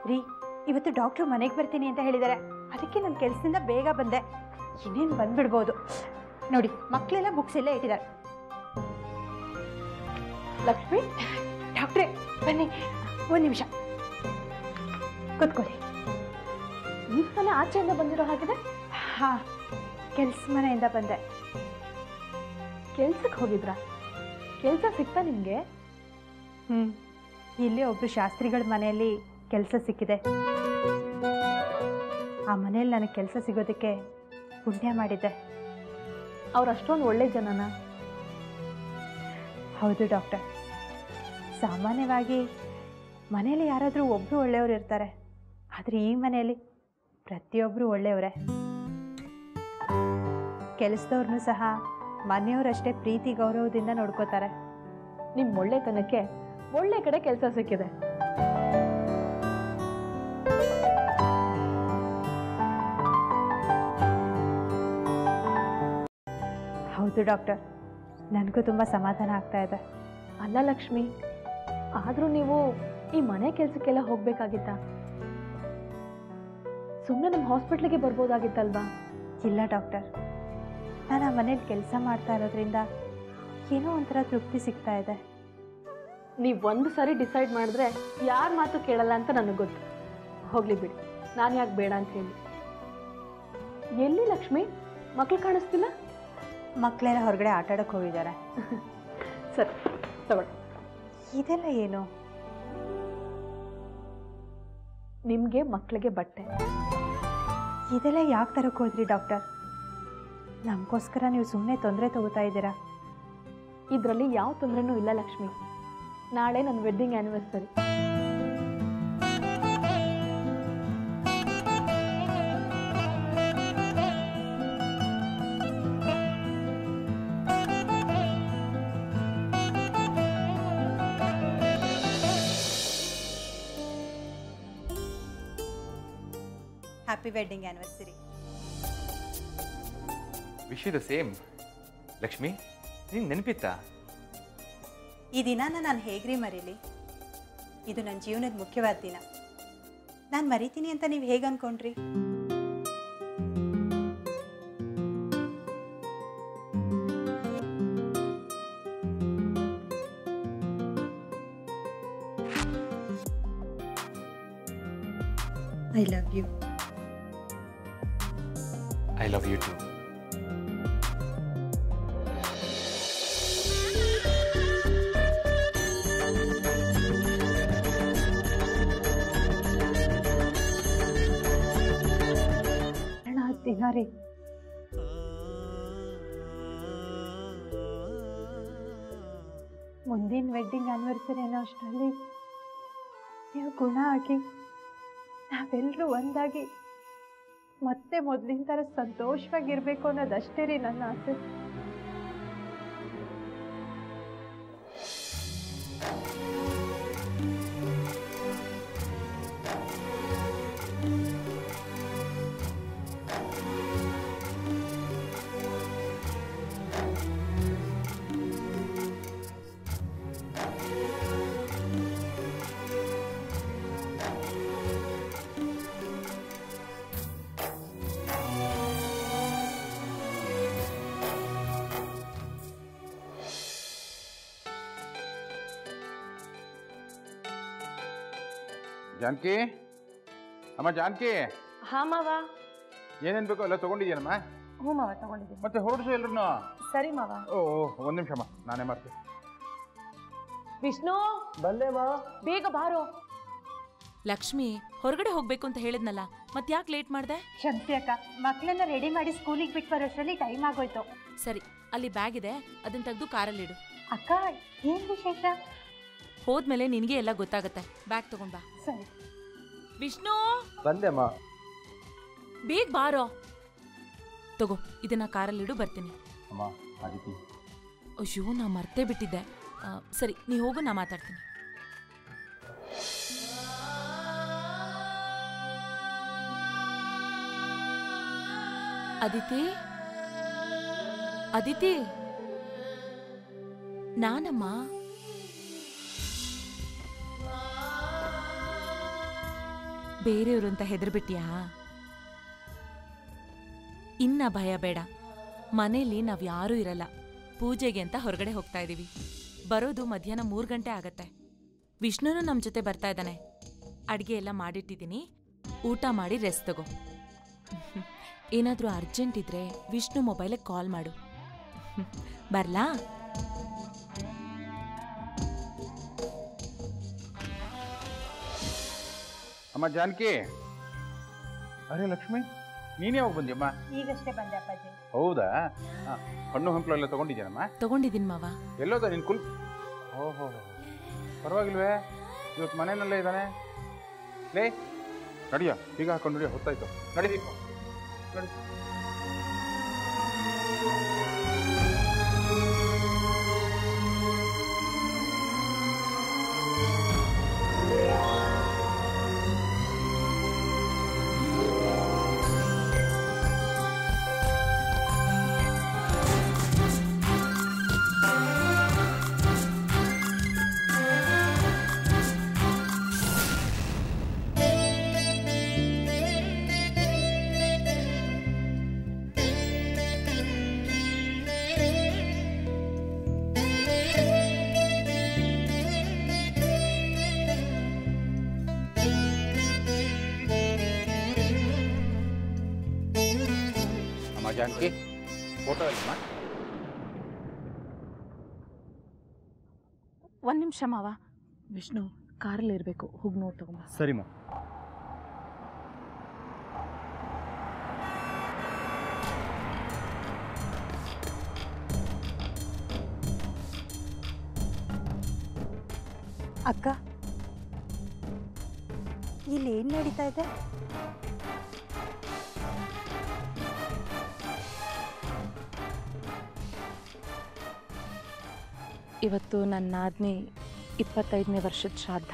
ರೀ ಇವತ್ತು ಡಾಕ್ಟ್ರು ಮನೆಗೆ ಬರ್ತೀನಿ ಅಂತ ಹೇಳಿದ್ದಾರೆ ಅದಕ್ಕೆ ನಾನು ಕೆಲಸದಿಂದ ಬೇಗ ಬಂದೆ ಇನ್ನೇನು ಬಂದ್ಬಿಡ್ಬೋದು ನೋಡಿ ಮಕ್ಕಳೆಲ್ಲ ಬುಕ್ಸ್ ಎಲ್ಲ ಇಟ್ಟಿದ್ದಾರೆ ಲಕ್ಷ್ಮಿ ಡಾಕ್ಟ್ರೇ ಬನ್ನಿ ಒಂದು ನಿಮಿಷ ಕೂತ್ಕೊಳ್ಳಿ ಈಗ ತಾನೇ ಆಚೆಯಿಂದ ಬಂದಿರೋ ಹಾಗಿದೆ ಹಾಂ ಕೆಲ್ಸ ಮನೆಯಿಂದ ಬಂದೆ ಕೆಲ್ಸಕ್ಕೆ ಹೋಗಿದ್ರಾ ಕೆಲಸ ಸಿಗ್ತಾ ನಿಮಗೆ ಹ್ಞೂ ಇಲ್ಲೇ ಒಬ್ಬರು ಶಾಸ್ತ್ರಿಗಳ ಮನೆಯಲ್ಲಿ ಕೆಲಸ ಸಿಕ್ಕಿದೆ ಆ ಮನೆಯಲ್ಲಿ ನನಗೆ ಕೆಲಸ ಸಿಗೋದಕ್ಕೆ ಪುಣ್ಯ ಮಾಡಿದ್ದೆ ಅವ್ರು ಅಷ್ಟೊಂದು ಒಳ್ಳೆ ಜನನ ಹೌದು ಡಾಕ್ಟರ್ ಸಾಮಾನ್ಯವಾಗಿ ಮನೆಯಲ್ಲಿ ಯಾರಾದರೂ ಒಬ್ಬರು ಒಳ್ಳೆಯವರು ಇರ್ತಾರೆ ಆದರೆ ಈ ಮನೆಯಲ್ಲಿ ಪ್ರತಿಯೊಬ್ಬರು ಒಳ್ಳೆಯವರೇ ಕೆಲಸದವ್ರನ್ನೂ ಸಹ ಮನೆಯವರಷ್ಟೇ ಪ್ರೀತಿ ಗೌರವದಿಂದ ನೋಡ್ಕೋತಾರೆ ನಿಮ್ಮ ಒಳ್ಳೆತನಕ್ಕೆ ಒಳ್ಳೆ ಕಡೆ ಕೆಲಸ ಸಿಕ್ಕಿದೆ ಹೌದು ಡಾಕ್ಟರ್ ನನಗೂ ತುಂಬ ಸಮಾಧಾನ ಆಗ್ತಾ ಇದೆ ಅಲ್ಲ ಲಕ್ಷ್ಮಿ ಆದರೂ ನೀವು ಈ ಮನೆ ಕೆಲಸಕ್ಕೆಲ್ಲ ಹೋಗ್ಬೇಕಾಗಿತ್ತ ಸುಮ್ಮನೆ ನಮ್ಮ ಹಾಸ್ಪಿಟ್ಲಿಗೆ ಬರ್ಬೋದಾಗಿತ್ತಲ್ವಾ ಇಲ್ಲ ಡಾಕ್ಟರ್ ನಾನು ಆ ಮನೇಲಿ ಕೆಲಸ ಮಾಡ್ತಾ ಇರೋದ್ರಿಂದ ಏನೋ ಒಂಥರ ತೃಪ್ತಿ ಸಿಗ್ತಾ ಇದೆ ನೀವು ಒಂದು ಸರಿ ಡಿಸೈಡ್ ಮಾಡಿದ್ರೆ ಯಾರ ಮಾತು ಕೇಳಲ್ಲ ಅಂತ ನನಗೆ ಗೊತ್ತು ಹೋಗ್ಲಿ ಬಿಡಿ ನಾನು ಯಾಕೆ ಬೇಡ ಅಂತ ಹೇಳಿ ಎಲ್ಲಿ ಲಕ್ಷ್ಮಿ ಮಕ್ಳು ಕಾಣಿಸ್ತಿಲ್ಲ ಮಕ್ಕಳೆಲ್ಲ ಹೊರಗಡೆ ಆಟ ಆಡೋಕ್ಕೆ ಹೋಗಿದ್ದಾರೆ ಸರಿ ತಗೊಳ್ಳಿ ಇದೆಲ್ಲ ಏನು ನಿಮಗೆ ಮಕ್ಕಳಿಗೆ ಬಟ್ಟೆ ಇದೆಲ್ಲ ಯಾಕೆ ತರಕ್ಕೆ ಹೋದ್ರಿ ಡಾಕ್ಟರ್ ನಮಗೋಸ್ಕರ ನೀವು ಸುಮ್ಮನೆ ತೊಂದರೆ ತಗೋತಾ ಇದ್ದೀರಾ ಇದರಲ್ಲಿ ಯಾವ ತೊಂದರೆನೂ ಇಲ್ಲ ಲಕ್ಷ್ಮಿ ನಾಳೆ ನನ್ನ wedding anniversary happy wedding anniversary wish the same Lakshmi ನಿಂಗೆ ನೆನಪಿತ್ತಾ ಈ ದಿನಾನ ನಾನು ಹೇಗ್ರಿ ಮರೀಲಿ ಇದು ನನ್ನ ಜೀವನದ ಮುಖ್ಯವಾದ ದಿನ ನಾನು ಮರಿತೀನಿ ಅಂತ ನೀವು ಹೇಗೆ ಅನ್ಕೊಂಡ್ರಿ I love you I love you too ದಿನ ರೀ ಮುಂದಿನ ವೆಡ್ಡಿಂಗ್ ಆನಿವರ್ಸರಿ ಅನ್ನೋ ಅಷ್ಟರಲ್ಲಿ ನೀವು ಗುಣ ಆಗಿ ನಾವೆಲ್ಲರೂ ಒಂದಾಗಿ ಮತ್ತೆ ಮೊದಲಿನ ಥರ ಸಂತೋಷವಾಗಿರ್ಬೇಕು ಅನ್ನೋದಷ್ಟೇ ರೀ ನನ್ನ ಆಸೆ ಜಾನಕಿ ಅಮ್ಮ ಜಾನಕಿ ಹಾ ಮಾವ ಏನೇನು ಬೇಕೋ ಎಲ್ಲ ತೊಗೊಂಡಿದ್ಯಾನಮ್ಮ ಹ್ಞೂ ಮಾವ ತಗೊಂಡಿದ್ದೀನಿ ಮತ್ತೆ ಹೊರಡಿಸು ಎಲ್ರು ಸರಿ ಮಾವ ಓ ಓ, ಒಂದ್ ನಿಮಿಷಮ್ಮ ನಾನೇ ಮಾಡ್ತೀನಿ ವಿಷ್ಣು ಬಂದೆ ಮಾ ಬೇಗ ಬಾರೋ ಲಕ್ಷ್ಮಿ ಹೊರಗಡೆ ಹೋಗ್ಬೇಕು ಅಂತ ಹೇಳಿದ್ನಲ್ಲ ಮತ್ ಯಾಕೆ ಲೇಟ್ ಮಾಡ್ದೆ ಕ್ಷಮಿಸಿ ಅಕ್ಕ ಮಕ್ಕಳನ್ನ ರೆಡಿ ಮಾಡಿ ಸ್ಕೂಲಿಗೆ ಬಿಟ್ಟು ಬರೋಷ್ಟರಲ್ಲಿ ಟೈಮ್ ಆಗೋಯ್ತು ಸರಿ ಅಲ್ಲಿ ಬ್ಯಾಗ್ ಇದೆ ಅದನ್ನ ತೆಗೆದು ಕಾರಲ್ಲಿಡು ಅಕ್ಕ ಏನು ವಿಶೇಷ ಹೋದ್ಮೇಲೆ ನಿನಗೆ ಎಲ್ಲ ಗೊತ್ತಾಗತ್ತೆ ಬ್ಯಾಗ್ ತಗೊಂಡ್ ಬಾ ಸರಿ ವಿಷ್ಣು ಬಂದೆ ಮಾ ಬೇಗ ಬಾರೋ ತಗೋ ಇದನ್ನ ಕಾರಲ್ಲಿಡು ಬರ್ತೀನಿ ಅಮ್ಮ ಆದಿತಿ ಅಯ್ಯೋ ನಾ ಮರ್ತೇ ಬಿಟ್ಟಿದ್ದೆ ಆ, ಸರಿ ನೀ ಹೋಗು ನಾ ಮಾತಾಡ್ತೀನಿ ಅದಿತಿ ಅದಿತಿ ನಾನಮ್ಮ ಬೇರೆಯವರು ಅಂತ ಹೆದರ್ಬಿಟ್ಯಾ ಇನ್ನ ಭಯ ಬೇಡ ಮನೇಲಿ ನಾವ್ ಯಾರೂ ಇರಲ್ಲ ಪೂಜೆಗೆ ಅಂತ ಹೊರಗಡೆ ಹೋಗ್ತಾ ಇದೀವಿ ಬರೋದು ಮಧ್ಯಾಹ್ನ ಮೂರು ಗಂಟೆ ಆಗತ್ತೆ ವಿಷ್ಣುನು ನಮ್ಮ ಜೊತೆ ಬರ್ತಾ ಇದ್ದಾನೆ ಅಡ್ಗೆ ಎಲ್ಲ ಮಾಡಿಟ್ಟಿದ್ದೀನಿ ಊಟ ಮಾಡಿ ರೆಸ್ಟ್ ತಗೋ ಏನಾದರೂ ಅರ್ಜೆಂಟ್ ಇದ್ರೆ ವಿಷ್ಣು ಮೊಬೈಲಿಗೆ ಕಾಲ್ ಮಾಡು ಬರ್ಲಾ ಅಮ್ಮ ಜಾನಕಿ ಅರೆ ಲಕ್ಷ್ಮಿ ನೀನೇ ಯಾವಾಗ ಬಂದ್ಯಮ್ಮ ಈಗಷ್ಟೇ ಬಂದೆ ಅಪ್ಪಾಜಿ ಹೌದಾ ಹಾಂ ಹಣ್ಣು ಹಂಪಲು ಎಲ್ಲ ತೊಗೊಂಡಿದ್ದೀನಮ್ಮ ತಗೊಂಡಿದ್ದೀನಿ ಮಾವ ಎಲ್ಲೋದ ನಿನ್ ಕುಲ್ ಓಹೋ ಪರವಾಗಿಲ್ವೇ ಇವತ್ತು ಮನೆಯಲ್ಲೇ ಇದ್ದಾನೆ ಲೇ ನಡಿಯ ಈಗ ಹಾಕೊಂಡು ನಡಿಯ ಹೊತ್ತಾಯ್ತು ನಡಿ ದೀಪ ನಡಿ ಅಮ್ಮ ಜಾನಕಿ ಫೋಟೋ ಇಲ್ಲಮ್ಮ ಒಂದು ನಿಮಿಷ ಮಾವ ವಿಷ್ಣು ಕಾರಲ್ಲಿ ಇರಬೇಕು ಹೋಗಿ ನೋಡಿ ತಗೊಂಬ ಸರಿಮ್ಮ ಅಕ್ಕ ಇಲ್ಲಿ ಏನ್ ನಡೀತಾ ಇದೆ ಇವತ್ತು ನನ್ನ ನಾದ್ನಿ ಇಪ್ಪತ್ತೈದನೇ ವರ್ಷದ ಶ್ರಾದ್ದ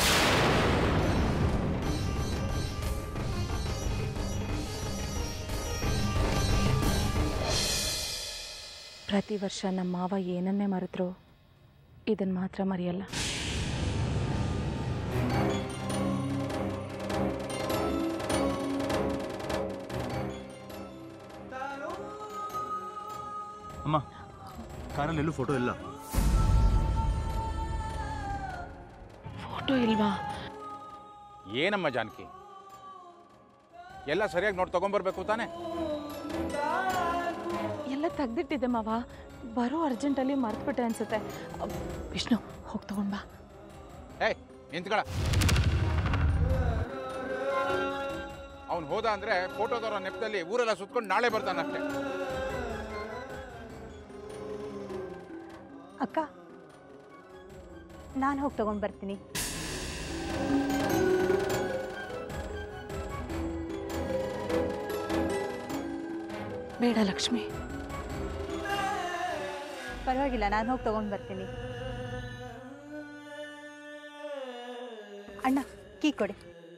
ಪ್ರತಿ ವರ್ಷ ನಮ್ಮ ಮಾವ ಏನನ್ನೇ ಮರೆತರು ಇದನ್ನು ಮಾತ್ರ ಮರೆಯಲ್ಲ ಅಮ್ಮ ಕಾರಲ್ಲಿ ಎಲ್ಲೂ ಫೋಟೋ ಇಲ್ಲ ಫೋಟೋ ಇಲ್ವಾ ಏನಮ್ಮ ಜಾನಕಿ ಎಲ್ಲ ಸರಿಯಾಗಿ ನೋಡಿ ತಗೊಂಬರ್ಬೇಕು ತಾನೆ ಎಲ್ಲ ತೆಗ್ದಿಟ್ಟಿದ್ದೆ ಮಾವ ಬರೋ ಅರ್ಜೆಂಟಲ್ಲಿ ಮರ್ತ್ಬಿಟ್ಟೆ ಅನ್ಸುತ್ತೆ ಅಹ್, ವಿಷ್ಣು ಹೋಗಿ ತಗೊಂಡ್ ಬಾ ಏಯ್ ನಿಂತ್ಕೊಳ ಅವ್ನು ಹೋದ ಅಂದ್ರೆ ಫೋಟೋದವರ ನೆಪದಲ್ಲಿ ಊರೆಲ್ಲ ಸುತ್ಕೊಂಡು ನಾಳೆ ಬರ್ತಾನಷ್ಟೇ ಅಕ್ಕ ನಾನು ಹೋಗಿ ತಗೊಂಡ್ ಬರ್ತೀನಿ ಬೇಡ ಲಕ್ಷ್ಮಿ ಪರವಾಗಿಲ್ಲ ನಾನು ಹೋಗಿ ತಗೊಂಡ್ ಬರ್ತೀನಿ ಅಣ್ಣ ಕೀ ಕೊಡಿ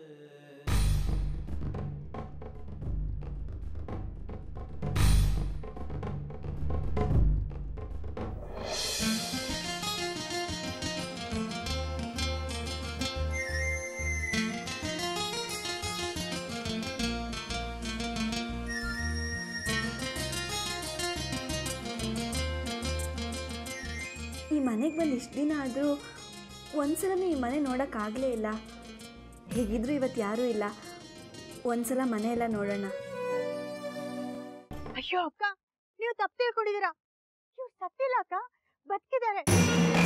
ಈ ಮನೆಗೆ ಬಂದು ಇಷ್ಟು ದಿನ ಆದರೂ ಒಂದ್ಸಲನೂ ಈ ಮನೆ ನೋಡೋಕ್ಕಾಗಲೇ ಇಲ್ಲ ಹೇಗಿದ್ರೂ ಇವತ್ತು ಯಾರೂ ಇಲ್ಲ ಒಂದ್ಸಲ ಮನೆ ಎಲ್ಲ ನೋಡೋಣ ಅಯ್ಯೋ ಅಕ್ಕ ನೀವು ತಪ್ಪು ತಿಳ್ಕೊಂಡಿದ್ದೀರಾ ಇವ್ರು ಸತ್ತಿಲ್ಲ ಅಕ್ಕ ಬದುಕಿದ್ದಾರೆ